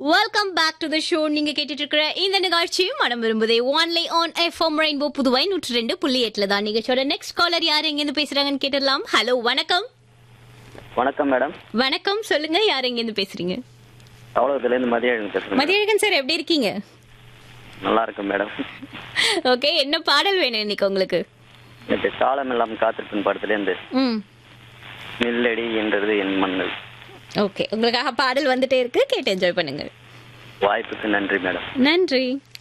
welcome back to the show நீங்க கேட்டுட்டு இருக்கிற இந்த நிகழ்ச்சி மனம் விரும்புதே only on FM rainbow Puduvai நூற்றி ரெண்டு புள்ளி எட்டுல தான் நிகழ்ச்சியோட நெக்ஸ்ட் காலர் யார் எங்க இருந்து பேசுறாங்கன்னு கேட்டுடலாம் ஹலோ வணக்கம் வணக்கம் மேடம் வணக்கம் சொல்லுங்க யார் எங்க இருந்து பேசுறீங்க அவ்வளோதுலேருந்து மதியம் பேசுகிறேன் மதியழகன் சார் எப்படி இருக்கீங்க நல்லா இருக்கும் மேடம் ஓகே என்ன பாடல் வேணும் இன்னைக்கு உங்களுக்கு நேற்று காலம் எல்லாம் காத்திருப்பின் படத்துலேருந்து ம் நில்லடி என்றது என் மன்னல் ஓகே உங்களுக்காக பாடல் வந்துட்டே இருக்கு கேட்டு என்ஜாய் பண்ணுங்க வாய்ப்புக்கு நன்றி மேடம் நன்றி